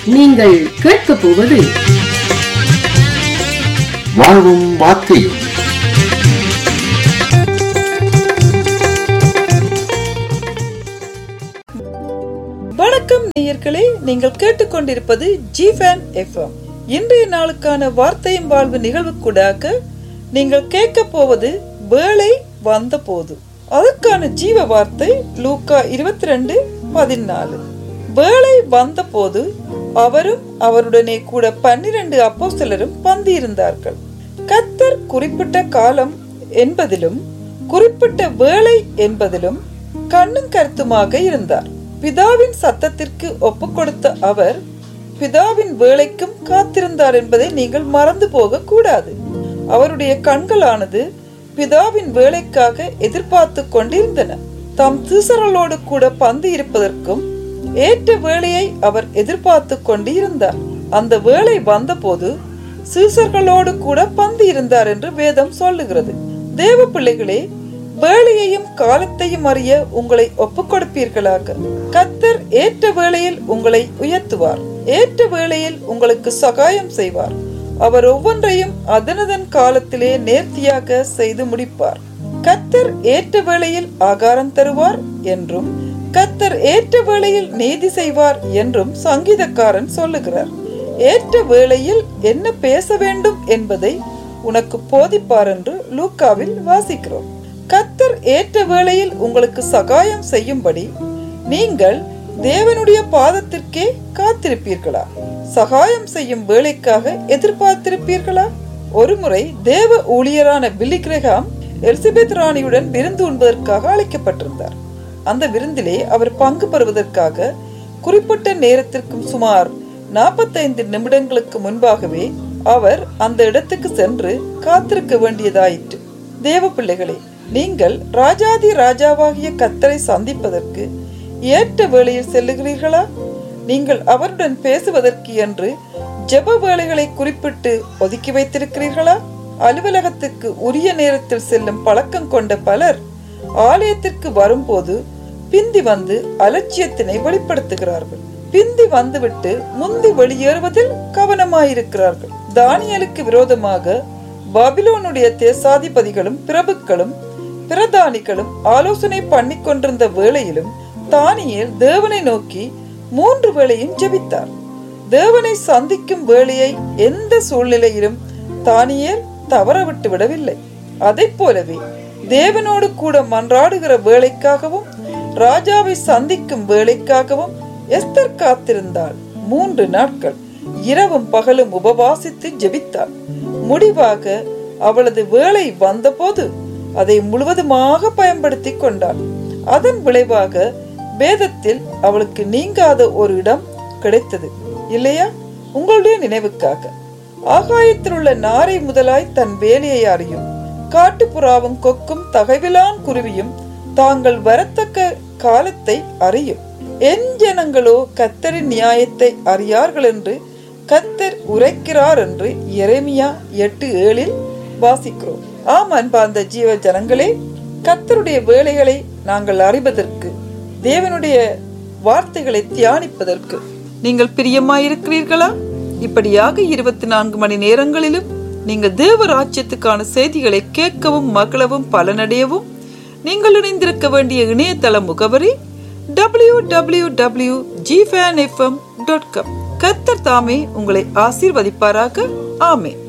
நீங்கள் கேட்கப் போவது வாழ்வும் வார்த்தையும் வணக்கம் நேயர்களே நீங்கள் கேட்டுக்கொண்டிருப்பது ஜிஃபேன் எஃப்எம் இன்றைய நாளுக்கான வார்த்தையும் வாழ்வு நிகழ்வுக்கூடாக நீங்கள் கேட்க போவது வேலை வந்த போது அதற்கான ஜீவ வார்த்தை லூக்கா இருபத்தி ரெண்டு பதினாலு வேலை வந்த போது அவரும் அவருடனே கூட பன்னிரண்டு அப்போஸ்தலரும் பந்தியிருந்தார்கள் கத்தர் குறிப்பிட்ட காலம் என்பதிலும் குறிப்பிட்ட வேலை என்பதிலும் கண்ணும் கருத்துமாக இருந்தார் பிதாவின் சத்தத்திற்கு ஒப்பு கொடுத்த அவர் பிதாவின் வேலைக்கும் காத்திருந்தார் என்பதை நீங்கள் மறந்து போக கூடாது அவருடைய கண்களானது பிதாவின் வேலைக்காக எதிர்பார்த்து கொண்டிருந்தன தம் சீசரலோடு கூட பந்து இருப்பதற்கும் ஏற்ற வேலையை அவர் எதிர்பார்த்து கொண்டு இருந்தார் அந்த வேலை வந்தபோது சீசர்களோடு கூட பந்து இருந்தார் என்று வேதம் சொல்லுகிறது தேவ பிள்ளைகளே வேலையையும் காலத்தையும் அறிய உங்களை ஒப்புக் கொடுப்பீர்களாக கத்தர் ஏற்ற வேளையில் உங்களை உயர்த்துவார் ஏற்ற வேளையில் உங்களுக்கு சகாயம் செய்வார் அவர் ஒவ்வொன்றையும் அதனதன் காலத்திலே நேர்த்தியாக செய்து முடிப்பார் கத்தர் ஏற்ற வேளையில் ஆகாரம் தருவார் என்றும் கத்தர் ஏற்ற வேளையில் நீதி செய்வார் என்றும் சங்கீதக்காரன் சொல்லுகிறார் ஏற்ற வேளையில் என்ன பேச வேண்டும் என்பதை உனக்கு போதிப்பார் என்று லூக்காவில் வாசிக்கிறோம் கத்தர் ஏற்ற வேளையில் உங்களுக்கு சகாயம் செய்யும்படி நீங்கள் தேவனுடைய பாதத்திற்கே காத்திருப்பீர்களா சகாயம் செய்யும் வேலைக்காக எதிர்பார்த்திருப்பீர்களா ஒருமுறை தேவ ஊழியரான பில்லி கிரகாம் எலிசபெத் ராணியுடன் விருந்து உண்பதற்காக அழைக்கப்பட்டிருந்தார் அந்த விருந்திலே அவர் பங்கு பெறுவதற்காக குறிப்பிட்ட நேரத்திற்கும் சுமார் நாற்பத்தைந்து நிமிடங்களுக்கு முன்பாகவே அவர் அந்த இடத்துக்கு சென்று காத்திருக்க வேண்டியதாயிற்று தேவ பிள்ளைகளே நீங்கள் ராஜாதி ராஜாவாகிய கத்தரை சந்திப்பதற்கு ஏற்ற வேளையில் செல்லுகிறீர்களா நீங்கள் அவருடன் பேசுவதற்கு என்று ஜெப வேலைகளை குறிப்பிட்டு ஒதுக்கி வைத்திருக்கிறீர்களா அலுவலகத்துக்கு உரிய நேரத்தில் செல்லும் பழக்கம் கொண்ட பலர் ஆலயத்திற்கு வரும்போது பிந்தி வந்து அலட்சியத்தினை வெளிப்படுத்துகிறார்கள் பிந்தி வந்துவிட்டு முந்தி வெளியேறுவதில் கவனமாயிருக்கிறார்கள் தானியலுக்கு விரோதமாக பாபிலோனுடைய தேசாதிபதிகளும் பிரபுக்களும் பிரதானிகளும் ஆலோசனை பண்ணி கொண்டிருந்த வேளையிலும் தானியேல் தேவனை நோக்கி மூன்று வேளையும் ஜெபித்தார் தேவனை சந்திக்கும் வேளையை எந்த சூழ்நிலையிலும் தானியேல் தவற விட்டு விடவில்லை அதை போலவே தேவனோடு கூட மன்றாடுகிற வேலைக்காகவும் ராஜாவை சந்திக்கும் வேலைக்காகவும் எஸ்தர் காத்திருந்தாள் மூன்று நாட்கள் இரவும் பகலும் உபவாசித்து ஜெபித்தாள் முடிவாக அவளது வேலை வந்தபோது அதை முழுவதுமாக பயன்படுத்தி கொண்டாள் அதன் விளைவாக வேதத்தில் அவளுக்கு நீங்காத ஒரு இடம் கிடைத்தது இல்லையா உங்களுடைய நினைவுக்காக ஆகாயத்தில் உள்ள நாரை முதலாய் தன் வேலையை அறியும் காட்டுப்புறாவும் கொக்கும் தகைவிலான் குருவியும் தாங்கள் வரத்தக்க காலத்தை அறியும் என் ஜனங்களோ கத்தரின் நியாயத்தை அறியார்கள் என்று கத்தர் உரைக்கிறார் என்று எரேமியா எட்டு ஏழில் வாசிக்கிறோம் ஆம் அன்பார்ந்த ஜீவ ஜனங்களே கத்தருடைய வேலைகளை நாங்கள் அறிவதற்கு தேவனுடைய வார்த்தைகளை தியானிப்பதற்கு நீங்கள் பிரியமாயிருக்கிறீர்களா இப்படியாக இருபத்தி நான்கு மணி நேரங்களிலும் நீங்கள் தேவ ராஜ்யத்துக்கான செய்திகளை கேட்கவும் மகளவும் பலனடையவும் நீங்கள் இணைந்திருக்க வேண்டிய இணையதள முகவரி டபிள்யூ டபிள்யூ டபிள்யூ ஜிஃபேன் எஃப்எம் டாட் காம் கத்தர் தாமே உங்களை ஆசீர்வதிப்பாராக ஆமே